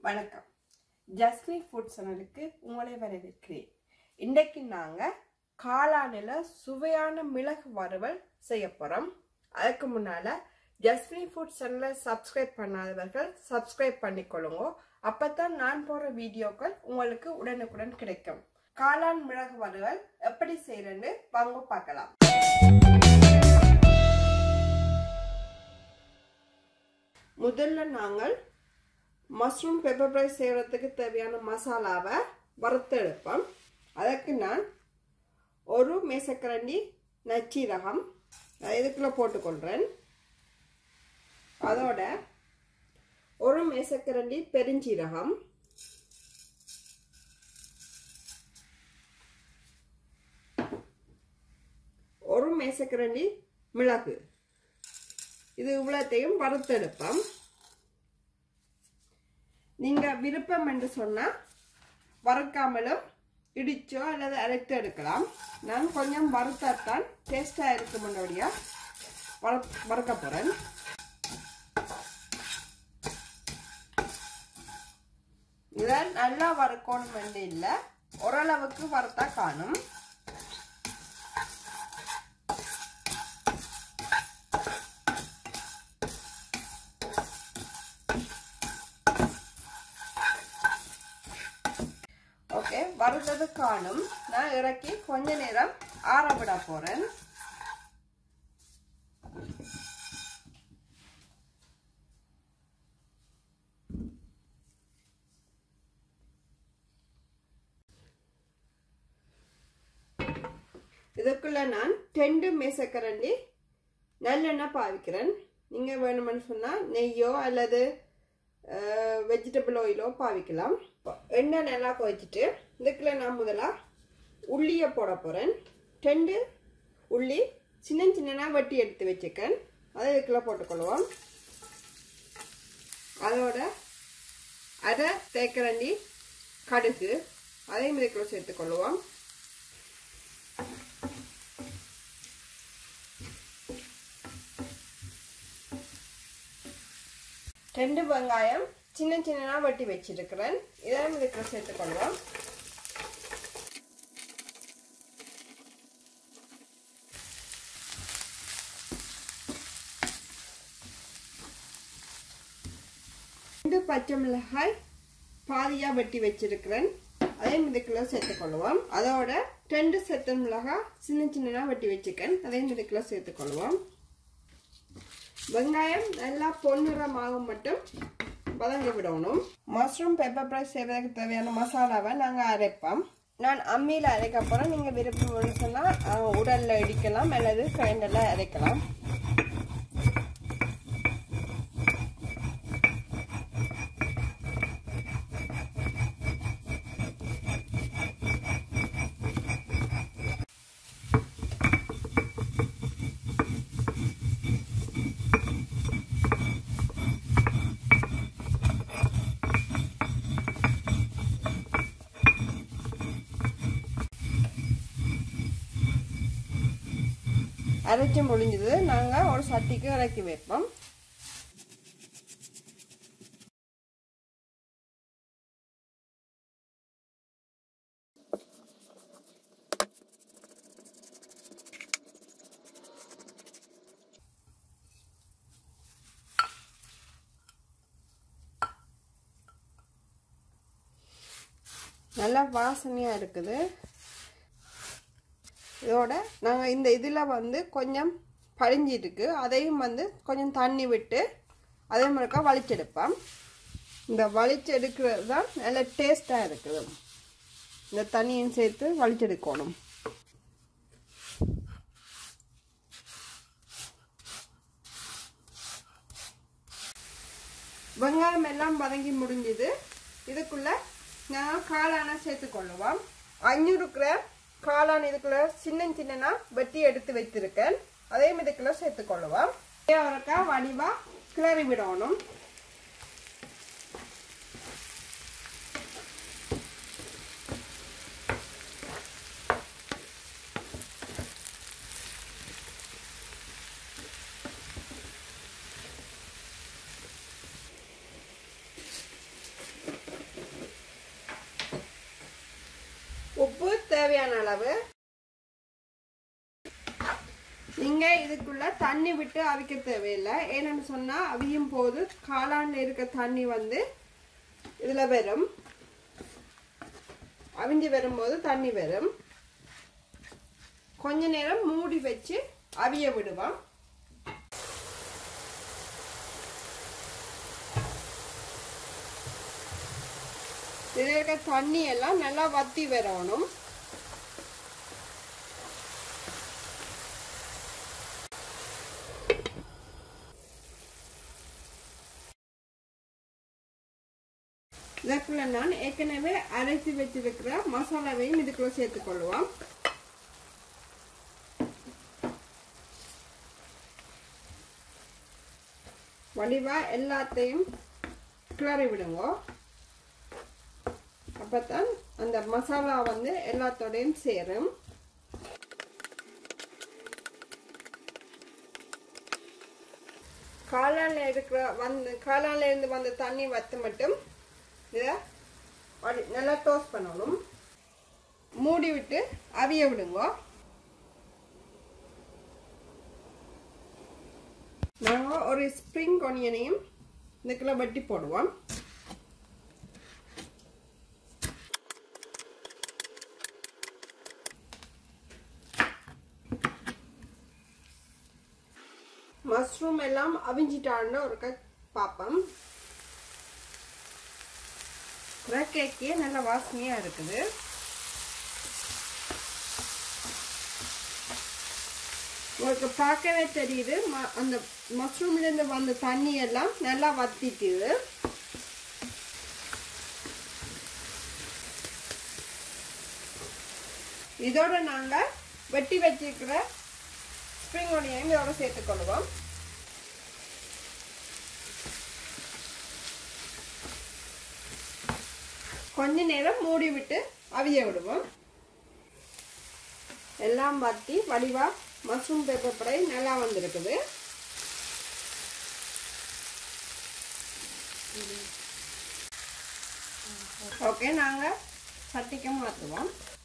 வணக்கம் ஜஸ்மி ஃபுட் சேனலுக்கு உங்களை வரவேற்கிறேன் இன்றைக்கு நாங்கள் காளானில் சுவையான மிளகு வறுவல் செய்ய போகிறோம் அதுக்கு முன்னால் ஜஸ்மி ஃபுட் சேனலை சப்ஸ்கிரைப் பண்ணாதவர்கள் சப்ஸ்கிரைப் பண்ணிக்கொள்ளுங்க அப்போ தான் நான் போடுற வீடியோக்கள் உங்களுக்கு உடனுக்குடன் கிடைக்கும் காளான் மிளகு வறுவல் எப்படி செய்யறேன்னு வாங்க பார்க்கலாம் முதல்ல நாங்கள் மஷ்ரூம் பெப்பர் ஃப்ரை செய்கிறதுக்கு தேவையான மசாலாவை வறுத்தெடுப்போம் அதற்கு நான் ஒரு மேசக்கரண்டி நச்சீரகம் இதுக்குள்ளே போட்டுக்கொள்கிறேன் அதோட ஒரு மேசக்கரண்டி பெருஞ்சீரகம் ஒரு மேசக்கரண்டி மிளகு இது இவ்வளோத்தையும் வறுத்தெடுப்போம் நீங்கள் விருப்பம் என்று சொன்னால் வறுக்காமலும் இடிச்சோ அல்லது அரைத்து எடுக்கலாம் நான் கொஞ்சம் வறுத்தான் டேஸ்டாக இருக்கும் முன்னோடியாக வறு வறுக்க போகிறேன் இதை நல்லா வறுக்கணும் வேண்டிய இல்லை ஓரளவுக்கு வறுத்தா காணும் ஓகே வறுத்தது காணும் நான் இறக்கி கொஞ்ச நேரம் ஆற விட போறேன் இதுக்குள்ள நான் ரெண்டு மேசக்கரண்டி நல்லெண்ணெய் பாவிக்கிறேன் நீங்கள் வேணுமென்னு சொன்னால் நெய்யோ அல்லது வெஜிடபிள் ஆயிலோ பாவிக்கலாம் எண்ணெய் நல்லா கொதிச்சுட்டு இதுக்குள்ள நான் முதலாக உள்ளியை போட போகிறேன் ரெண்டு உள்ளி சின்ன சின்னதாக வெட்டி எடுத்து வச்சுக்கேன் அதை இதுக்குள்ள போட்டுக்கொள்வோம் அதோட அரை தேக்கரண்டி கடுகு அதையும் இதுக்குள்ள சேர்த்துக்கொள்வோம் ரெண்டு வெங்காயம் சின்ன சின்னதாக வெட்டி வச்சிருக்கிறேன் இதெல்லாம் இதுக்குள்ள சேர்த்துக்கொள்வோம் ரெண்டு பச்சை மிளகாய் பாதியாக வெட்டி வச்சிருக்கிறேன் அதையும் இதுக்குள்ள சேர்த்துக்கொள்வோம் அதோட ரெண்டு செத்த மிளகாய் சின்ன சின்னதாக வெட்டி வச்சுக்கேன் அதையும் இதுக்குள்ள சேர்த்துக்கொள்வோம் வெங்காயம் நல்லா பொன்னிறமாகும் மட்டும் வதங்கி விடணும் மஷ்ரூம் பெப்பர் ஃப்ரை செய்வதற்கு தேவையான மசாலாவை நாங்கள் அரைப்போம் நான் அம்மியில் அரைக்க போகிறேன் நீங்கள் விருப்பம் சொன்னால் உடலில் இடிக்கலாம் அல்லது கிரைண்டரில் அரைக்கலாம் அரைச்சி முடிஞ்சது நாங்கள் ஒரு சட்டிக்கு இறக்கி வைப்போம் நல்லா வாசனையாக இருக்குது இதோட நாங்கள் இந்த இதில் வந்து கொஞ்சம் பழிஞ்சிருக்கு அதையும் வந்து கொஞ்சம் தண்ணி விட்டு அதே மாதிரிக்கா வலிச்செடுப்போம் இந்த வலிச்செடுக்கிறது தான் நல்ல டேஸ்ட்டாக இருக்குது இந்த தண்ணியும் சேர்த்து வலிச்செடுக்கணும் வெங்காயம் எல்லாம் வதங்கி முடிஞ்சுது இதுக்குள்ள நான் காளான சேர்த்துக்கொள்ளுவோம் அஞ்சூறு கிராம் காளான் இதுக்குள்ள சின்ன சின்னனா வெட்டி எடுத்து வைத்திருக்கேன் அதையும் இதுக்குள்ள சேர்த்துக்கொள்ளுவோம் அவருக்கா வடிவா கிளறி விடணும் தேவையான அளவு நீங்க இதுக்குள்ள தண்ணி விட்டு அவிக்க தேவையில்லை ஏன்னு சொன்னா அவியும் போது காளான்ல இருக்க தண்ணி வந்து இதுல வரும் அவிஞ்சு வரும்போது தண்ணி வரும் கொஞ்ச நேரம் மூடி வச்சு அவிய விடுவோம் இதில் இருக்க தண்ணி எல்லாம் நல்லா வத்தி வரணும் இதற்குள்ள நான் ஏற்கனவே அரைத்து வச்சிருக்கிற மசாலாவையும் இதுக்குள்ள சேர்த்துக்கொள்வோம் வடிவா எல்லாத்தையும் கிளறி விடுங்க அப்பதான் அந்த மசாலா வந்து எல்லாத்தோடையும் சேரும் காளான்ல இருக்கிற வந்து காளான்ல இருந்து வந்த தண்ணி வத்து மட்டும் இதை வடி- நல்லா டோஸ்ட் பண்ணணும் மூடி விட்டு அவிய விடுங்க நாங்கள் ஒரு ஸ்ப்ரிங் ஒனியனையும் இதுக்குள்ள வட்டி போடுவோம் மஷ்ரூம் எல்லாம் அவிஞ்சிட்டான்னு ஒரு கட் பார்ப்போம் கேக்கே நல்ல வாசனையா இருக்குது உங்களுக்கு பார்க்கவே தெரியுது ம- அந்த மஷ்ரூம்ல இருந்து வந்த தண்ணி எல்லாம் நல்லா வத்திக்குது இதோட நாங்க வெட்டி வச்சிருக்கிற ஸ்ப்ரிங் ஒனியையும் இதோட சேர்த்துக்கொள்வோம் கொஞ்ச நேரம் மூடி விட்டு அவிய விடுவோம் எல்லாம் வத்தி வடிவா மஷ்ரூம் பேப்பர் படை நல்லா வந்திருக்குது ஓகே நாங்க சட்டிக்கு மாற்றுவோம்